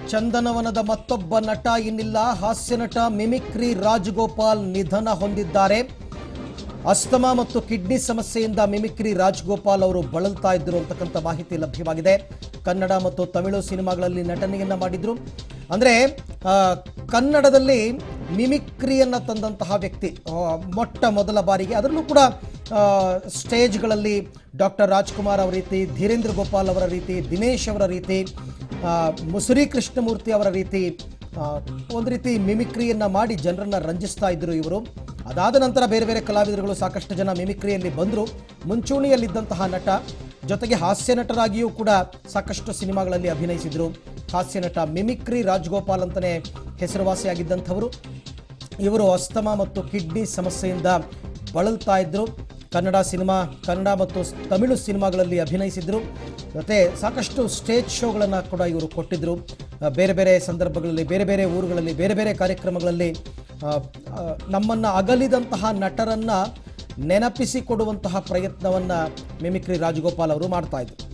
ಚಂದನವನದ ಮತ್ತೊಬ್ಬ ನಟ ಇನ್ನಿಲ್ಲ ಹಾಸ್ಯ ನಟ ಮಿಮಿಕ್ರಿ ರಾಜಗೋಪಾಲ್ ನಿಧನ ಹೊಂದಿದ್ದಾರೆ ಅಸ್ತಮಾ ಮತ್ತು ಕಿಡ್ನಿ ಸಮಸ್ಯೆಯಿಂದ ಮಿಮಿಕ್ರಿ ರಾಜಗೋಪಾಲ್ ಅವರು ಬಳಲ್ತಾ ಇದ್ದರು ಅಂತಕ್ಕಂಥ ಮಾಹಿತಿ ಲಭ್ಯವಾಗಿದೆ ಕನ್ನಡ ಮತ್ತು ತಮಿಳು ಸಿನಿಮಾಗಳಲ್ಲಿ ನಟನೆಯನ್ನ ಮಾಡಿದ್ರು ಅಂದರೆ ಆ, ಕನ್ನಡದಲ್ಲಿ ಮಿಮಿಕ್ರಿಯನ್ನ ತಂದಂತಹ ವ್ಯಕ್ತಿ ಆ, ಮೊಟ್ಟ ಮೊದಲ ಬಾರಿಗೆ ಅದರಲ್ಲೂ ಕೂಡ ಆ, ಸ್ಟೇಜ್ಗಳಲ್ಲಿ ಡಾಕ್ಟರ್ ರಾಜ್ಕುಮಾರ್ ಅವರ ರೀತಿ ಧೀರೇಂದ್ರ ಗೋಪಾಲ್ ಅವರ ರೀತಿ ದಿನೇಶ್ ಅವರ ರೀತಿ ಆ, ಮುಸುರಿ ಕೃಷ್ಣಮೂರ್ತಿ ಅವರ ರೀತಿ ಆ, ಒಂದು ರೀತಿ ಮಿಮಿಕ್ರಿಯನ್ನ ಮಾಡಿ ಜನರನ್ನ ರಂಜಿಸ್ತಾ ಇದ್ರು ಇವರು ಅದಾದ ನಂತರ ಬೇರೆ ಬೇರೆ ಕಲಾವಿದರುಗಳು ಸಾಕಷ್ಟು ಜನ ಮಿಮಿಕ್ರಿಯಲ್ಲಿ ಬಂದರು ಮುಂಚೂಣಿಯಲ್ಲಿದ್ದಂತಹ ನಟ ಜೊತೆಗೆ ಹಾಸ್ಯ ನಟರಾಗಿಯೂ ಕೂಡ ಸಾಕಷ್ಟು ಸಿನಿಮಾಗಳಲ್ಲಿ ಅಭಿನಯಿಸಿದರು ಹಾಸ್ಯ ನಟ ಮಿಮಿಕ್ರಿ ರಾಜಗೋಪಾಲ್ ಅಂತಲೇ ಹೆಸರುವಾಸಿಯಾಗಿದ್ದಂಥವರು ಇವರು ಅಸ್ತಮಾ ಮತ್ತು ಕಿಡ್ನಿ ಸಮಸ್ಯೆಯಿಂದ ಬಳಲ್ತಾ ಇದ್ದರು ಕನ್ನಡ ಸಿನಿಮಾ ಕನ್ನಡ ಮತ್ತು ಸ್- ತಮಿಳು ಸಿನಿಮಾಗಳಲ್ಲಿ ಅಭಿನಯಿಸಿದರು ಮತ್ತು ಸಾಕಷ್ಟು ಸ್ಟೇಜ್ ಶೋಗಳನ್ನು ಕೂಡ ಇವರು ಕೊಟ್ಟಿದ್ದರು ಆ, ಬೇರೆ ಬೇರೆ ಸಂದರ್ಭಗಳಲ್ಲಿ ಬೇರೆ ಬೇರೆ ಊರುಗಳಲ್ಲಿ ಬೇರೆ ಬೇರೆ ಕಾರ್ಯಕ್ರಮಗಳಲ್ಲಿ ನಮ್ಮನ್ನು ಅಗಲಿದಂತಹ ನಟರನ್ನು ನೆನಪಿಸಿಕೊಡುವಂತಹ ಪ್ರಯತ್ನವನ್ನು ಮಿಮಿಕ್ರಿ ರಾಜಗೋಪಾಲ್ ಅವರು ಮಾಡ್ತಾ ಇದ್ರು